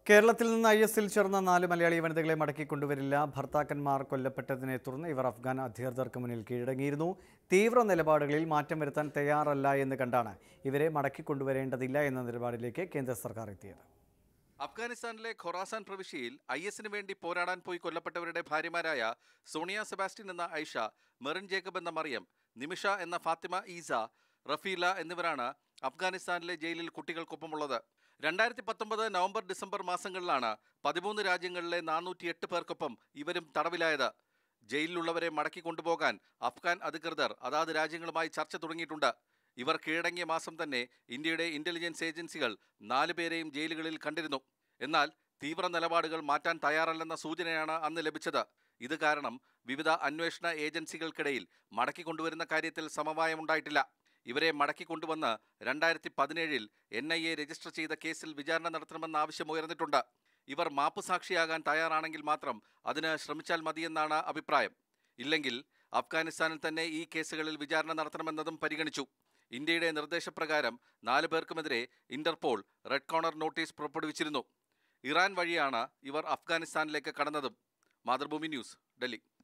കേരളത്തിൽ നിന്ന് ഐ എസിൽ ചേർന്ന നാല് മലയാളി വനിതകളെ മടക്കി കൊണ്ടുവരില്ല ഭർത്താക്കന്മാർ കൊല്ലപ്പെട്ടതിനെ തുടർന്ന് ഇവർ അഫ്ഗാൻ അധികൃതർക്ക് മുന്നിൽ കീഴടങ്ങിയിരുന്നു തീവ്ര നിലപാടുകളിൽ മാറ്റം വരുത്താൻ തയ്യാറല്ല എന്ന് കണ്ടാണ് ഇവരെ മടക്കി കൊണ്ടുവരേണ്ടതില്ല എന്ന നിലപാടിലേക്ക് കേന്ദ്ര സർക്കാർ എത്തിയത് അഫ്ഗാനിസ്ഥാനിലെ ഖൊറാസാൻ പ്രവിശ്യയിൽ ഐ എസിന് വേണ്ടി പോരാടാൻ പോയി കൊല്ലപ്പെട്ടവരുടെ ഭാര്യമാരായ സോണിയ സെബാസ്റ്റ്യൻ എന്ന ഐഷ മെറിൻ ജേക്കബ് എന്ന മറിയം നിമിഷ എന്ന ഫാത്തിമ ഈസ റഫീല എന്നിവരാണ് അഫ്ഗാനിസ്ഥാനിലെ ജയിലിൽ കുട്ടികൾക്കൊപ്പമുള്ളത് രണ്ടായിരത്തി പത്തൊമ്പത് നവംബർ ഡിസംബർ മാസങ്ങളിലാണ് പതിമൂന്ന് രാജ്യങ്ങളിലെ നാനൂറ്റി എട്ട് പേർക്കൊപ്പം ഇവരും തടവിലായത് ജയിലിലുള്ളവരെ മടക്കി കൊണ്ടുപോകാൻ അഫ്ഗാൻ അധികൃതർ അതാത് രാജ്യങ്ങളുമായി ചർച്ച തുടങ്ങിയിട്ടുണ്ട് ഇവർ കീഴടങ്ങിയ മാസം തന്നെ ഇന്ത്യയുടെ ഇന്റലിജൻസ് ഏജൻസികൾ നാല് പേരെയും ജയിലുകളിൽ കണ്ടിരുന്നു എന്നാൽ തീവ്ര നിലപാടുകൾ മാറ്റാൻ തയ്യാറല്ലെന്ന സൂചനയാണ് അന്ന് ലഭിച്ചത് ഇത് കാരണം വിവിധ അന്വേഷണ ഏജൻസികൾക്കിടയിൽ മടക്കി കൊണ്ടുവരുന്ന കാര്യത്തിൽ സമവായമുണ്ടായിട്ടില്ല ഇവരെ മടക്കി കൊണ്ടുവന്ന് രണ്ടായിരത്തി പതിനേഴിൽ എൻ ഐ എ രജിസ്റ്റർ ചെയ്ത കേസിൽ വിചാരണ നടത്തണമെന്ന ആവശ്യം ഉയർന്നിട്ടുണ്ട് ഇവർ മാപ്പുസാക്ഷിയാകാൻ തയ്യാറാണെങ്കിൽ മാത്രം അതിന് ശ്രമിച്ചാൽ മതിയെന്നാണ് അഭിപ്രായം ഇല്ലെങ്കിൽ അഫ്ഗാനിസ്ഥാനിൽ തന്നെ ഈ കേസുകളിൽ വിചാരണ നടത്തണമെന്നതും പരിഗണിച്ചു ഇന്ത്യയുടെ നിർദ്ദേശപ്രകാരം നാലു പേർക്കുമെതിരെ ഇന്റർപോൾ റെഡ് കോർണർ നോട്ടീസ് പുറപ്പെടുവിച്ചിരുന്നു ഇറാൻ വഴിയാണ് ഇവർ അഫ്ഗാനിസ്ഥാനിലേക്ക് കടന്നതും മാതൃഭൂമി ന്യൂസ് ഡൽഹി